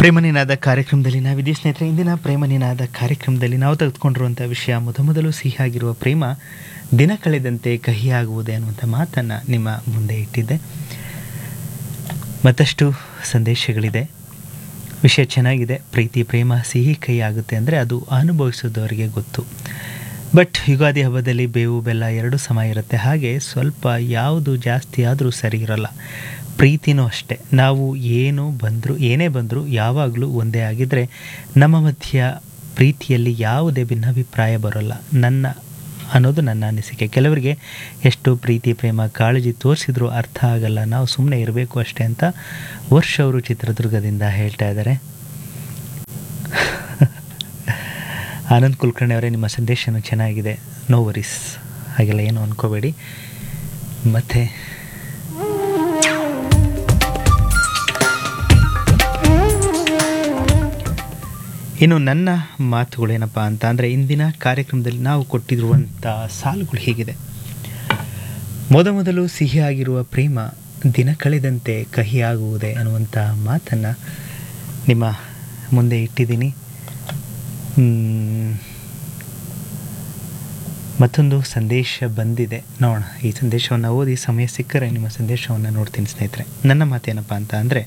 ಪ್ರೇಮನಿನಾದ ಕಾರ್ಯಕ್ರಮದಲ್ಲಿ ನಾವಿದ್ದೀವಿ ಸ್ನೇಹಿತರೆ ಇಂದಿನ ಪ್ರೇಮನಿನಾದ ಕಾರ್ಯಕ್ರಮದಲ್ಲಿ ನಾವು ತೆಗೆದುಕೊಂಡಿರುವಂಥ ವಿಷಯ ಮೊದಮೊದಲು ಸಿಹಿಯಾಗಿರುವ ಪ್ರೇಮ ದಿನ ಕಳೆದಂತೆ ಕಹಿಯಾಗುವುದೇ ಅನ್ನುವಂಥ ಮಾತನ್ನು ನಿಮ್ಮ ಮುಂದೆ ಇಟ್ಟಿದ್ದೆ ಮತ್ತಷ್ಟು ಸಂದೇಶಗಳಿದೆ ವಿಷಯ ಚೆನ್ನಾಗಿದೆ ಪ್ರೀತಿ ಪ್ರೇಮ ಸಿಹಿ ಕಹಿ ಆಗುತ್ತೆ ಅಂದರೆ ಅದು ಅನುಭವಿಸೋದವರಿಗೆ ಗೊತ್ತು ಬಟ್ ಯುಗಾದಿ ಹಬ್ಬದಲ್ಲಿ ಬೇವು ಬೆಲ್ಲ ಎರಡೂ ಸಮ ಇರುತ್ತೆ ಹಾಗೆ ಸ್ವಲ್ಪ ಯಾವುದು ಜಾಸ್ತಿ ಆದರೂ ಸರಿ ಇರಲ್ಲ ಪ್ರೀತಿನೂ ಅಷ್ಟೆ ನಾವು ಏನು ಬಂದರೂ ಏನೇ ಬಂದರೂ ಯಾವಾಗಲೂ ಒಂದೇ ಆಗಿದ್ದರೆ ನಮ್ಮ ಮಧ್ಯ ಪ್ರೀತಿಯಲ್ಲಿ ಯಾವುದೇ ಭಿನ್ನಾಭಿಪ್ರಾಯ ಬರೋಲ್ಲ ನನ್ನ ಅನ್ನೋದು ನನ್ನ ಅನಿಸಿಕೆ ಕೆಲವರಿಗೆ ಎಷ್ಟು ಪ್ರೀತಿ ಪ್ರೇಮ ಕಾಳಜಿ ತೋರಿಸಿದ್ರೂ ಅರ್ಥ ಆಗಲ್ಲ ನಾವು ಸುಮ್ಮನೆ ಇರಬೇಕು ಅಷ್ಟೇ ಅಂತ ವರ್ಷ ಅವರು ಚಿತ್ರದುರ್ಗದಿಂದ ಹೇಳ್ತಾ ಇದ್ದಾರೆ ಆನಂದ್ ಕುಲಕರ್ಣಿ ಅವರೇ ನಿಮ್ಮ ಸಂದೇಶನೂ ಚೆನ್ನಾಗಿದೆ ನೋ ವರೀಸ್ ಹಾಗೆಲ್ಲ ಏನು ಅನ್ಕೋಬೇಡಿ ಮತ್ತು ಇನ್ನು ನನ್ನ ಮಾತುಗಳೇನಪ್ಪ ಅಂತ ಅಂದರೆ ಇಂದಿನ ಕಾರ್ಯಕ್ರಮದಲ್ಲಿ ನಾವು ಕೊಟ್ಟಿರುವಂಥ ಸಾಲುಗಳು ಹೀಗಿದೆ ಮೊದಮೊದಲು ಸಿಹಿಯಾಗಿರುವ ಪ್ರೇಮ ದಿನ ಕಳೆದಂತೆ ಕಹಿಯಾಗುವುದೇ ಅನ್ನುವಂಥ ಮಾತನ್ನು ನಿಮ್ಮ ಮುಂದೆ ಇಟ್ಟಿದ್ದೀನಿ ಮ್, ಮತ್ತೊಂದು ಸಂದೇಶ ಬಂದಿದೆ ನೋಡೋಣ ಈ ಸಂದೇಶವನ್ನು ಓದಿ ಸಮಯ ಸಿಕ್ಕರೆ ನಿಮ್ಮ ಸಂದೇಶವನ್ನು ನೋಡ್ತೀನಿ ಸ್ನೇಹಿತರೆ ನನ್ನ ಮಾತೇನಪ್ಪ ಅಂತ ಅಂದರೆ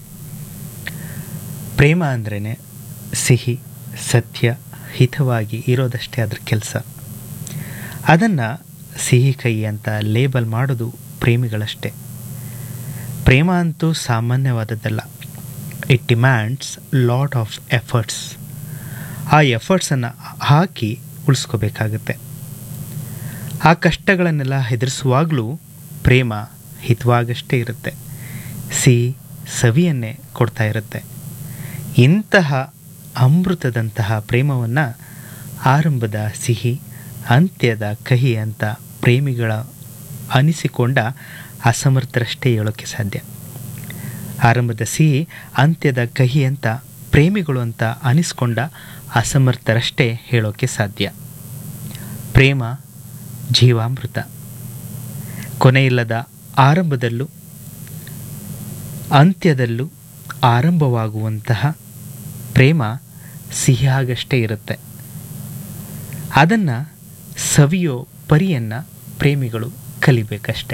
ಪ್ರೇಮ ಅಂದ್ರೇ ಸಿಹಿ ಸತ್ಯ ಹಿತವಾಗಿ ಇರೋದಷ್ಟೇ ಅದ್ರ ಕೆಲಸ ಅದನ್ನು ಸಿಹಿ ಕೈ ಅಂತ ಲೇಬಲ್ ಮಾಡೋದು ಪ್ರೇಮಿಗಳಷ್ಟೇ ಪ್ರೇಮ ಅಂತೂ ಸಾಮಾನ್ಯವಾದದ್ದಲ್ಲ it demands lot of efforts ಆ ಎಫರ್ಟ್ಸನ್ನು ಹಾಕಿ ಉಳಿಸ್ಕೋಬೇಕಾಗತ್ತೆ ಆ ಕಷ್ಟಗಳನ್ನೆಲ್ಲ ಹೆದರಿಸುವಾಗಲೂ ಪ್ರೇಮ ಹಿತವಾಗಷ್ಟೇ ಇರುತ್ತೆ ಸಿಹಿ ಸವಿಯನ್ನೇ ಕೊಡ್ತಾ ಇರುತ್ತೆ ಇಂತಹ ಅಮೃತದಂತಹ ಪ್ರೇಮವನ್ನು ಆರಂಭದ ಸಿಹಿ ಅಂತ್ಯದ ಕಹಿ ಅಂತ ಪ್ರೇಮಿಗಳ ಅನಿಸಿಕೊಂಡ ಅಸಮರ್ಥರಷ್ಟೇ ಹೇಳೋಕ್ಕೆ ಸಾಧ್ಯ ಆರಂಭದ ಸಿಹಿ ಅಂತ್ಯದ ಕಹಿ ಅಂತ ಪ್ರೇಮಿಗಳು ಅಂತ ಅನಿಸ್ಕೊಂಡ ಅಸಮರ್ಥರಷ್ಟೇ ಹೇಳೋಕ್ಕೆ ಸಾಧ್ಯ ಪ್ರೇಮ ಜೀವಾಮೃತ ಕೊನೆಯಿಲ್ಲದ ಆರಂಭದಲ್ಲೂ ಅಂತ್ಯದಲ್ಲೂ ಆರಂಭವಾಗುವಂತಹ ಪ್ರೇಮ ಸಿಹಿಯಾಗಷ್ಟೇ ಇರುತ್ತೆ ಅದನ್ನು ಸವಿಯೋ ಪರಿಯನ್ನು ಪ್ರೇಮಿಗಳು ಕಲಿಬೇಕಷ್ಟೆ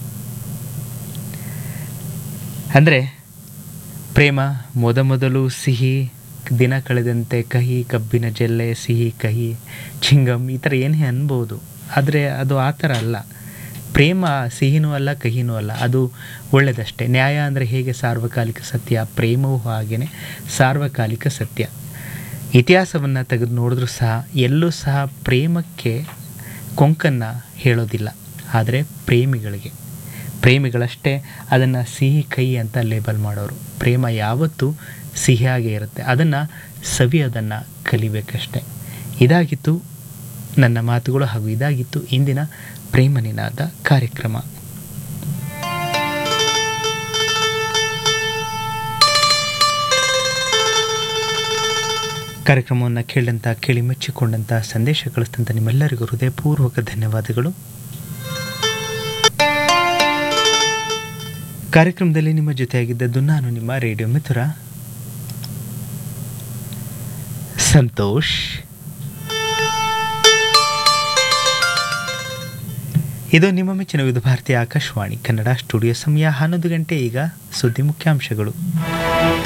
ಅಂದರೆ ಪ್ರೇಮ ಮೊದಮೊದಲು ಸಿಹಿ ದಿನ ಕಳೆದಂತೆ ಕಹಿ ಕಬ್ಬಿನ ಜಲ್ಲೆ ಸಿಹಿ ಕಹಿ ಚಿಂಗಮ್ ಈ ಥರ ಏನೇ ಅನ್ಬೋದು ಆದರೆ ಅದು ಆ ಥರ ಅಲ್ಲ ಪ್ರೇಮ ಸಿಹಿನೂ ಅಲ್ಲ ಕಹಿನೂ ಅಲ್ಲ ಅದು ಒಳ್ಳೆಯದಷ್ಟೇ ನ್ಯಾಯ ಅಂದರೆ ಹೇಗೆ ಸಾರ್ವಕಾಲಿಕ ಸತ್ಯ ಪ್ರೇಮವೂ ಹಾಗೆಯೇ ಸಾರ್ವಕಾಲಿಕ ಸತ್ಯ ಇತಿಹಾಸವನ್ನು ತೆಗೆದು ನೋಡಿದ್ರೂ ಸಹ ಎಲ್ಲೂ ಸಹ ಪ್ರೇಮಕ್ಕೆ ಕೊಂಕನ್ನು ಹೇಳೋದಿಲ್ಲ ಆದರೆ ಪ್ರೇಮಿಗಳಿಗೆ ಪ್ರೇಮಿಗಳಷ್ಟೇ ಅದನ್ನು ಸಿಹಿ ಕೈ ಅಂತ ಲೇಬಲ್ ಮಾಡೋರು ಪ್ರೇಮ ಯಾವತ್ತೂ ಸಿಹಿಯಾಗೇ ಇರುತ್ತೆ ಅದನ್ನು ಸವಿಯೋದನ್ನು ಕಲಿಬೇಕಷ್ಟೆ ಇದಾಗಿತ್ತು ನನ್ನ ಮಾತುಗಳು ಹಾಗೂ ಇದಾಗಿತ್ತು ಇಂದಿನ ಪ್ರೇಮನಿನಾದ ಕಾರ್ಯಕ್ರಮ ಕಾರ್ಯಕ್ರಮವನ್ನು ಕೇಳಿದಂಥ ಕೇಳಿ ಮೆಚ್ಚಿಕೊಂಡಂಥ ಸಂದೇಶ ಕಳಿಸಿದಂಥ ನಿಮ್ಮೆಲ್ಲರಿಗೂ ಹೃದಯಪೂರ್ವಕ ಧನ್ಯವಾದಗಳು ಕಾರ್ಯಕ್ರಮದಲ್ಲಿ ನಿಮ್ಮ ಜೊತೆಯಾಗಿದ್ದದ್ದು ನಾನು ನಿಮ್ಮ ರೇಡಿಯೋ ಮಿಥುರ ಸಂತೋಷ್ ಇದು ನಿಮ್ಮ ಮೆಚ್ಚಿನ ವಿಧ ಭಾರತೀಯ ಆಕಾಶವಾಣಿ ಕನ್ನಡ ಸ್ಟುಡಿಯೋ ಸಮಯ ಹನ್ನೊಂದು ಗಂಟೆ ಈಗ ಸುದ್ದಿ ಮುಖ್ಯಾಂಶಗಳು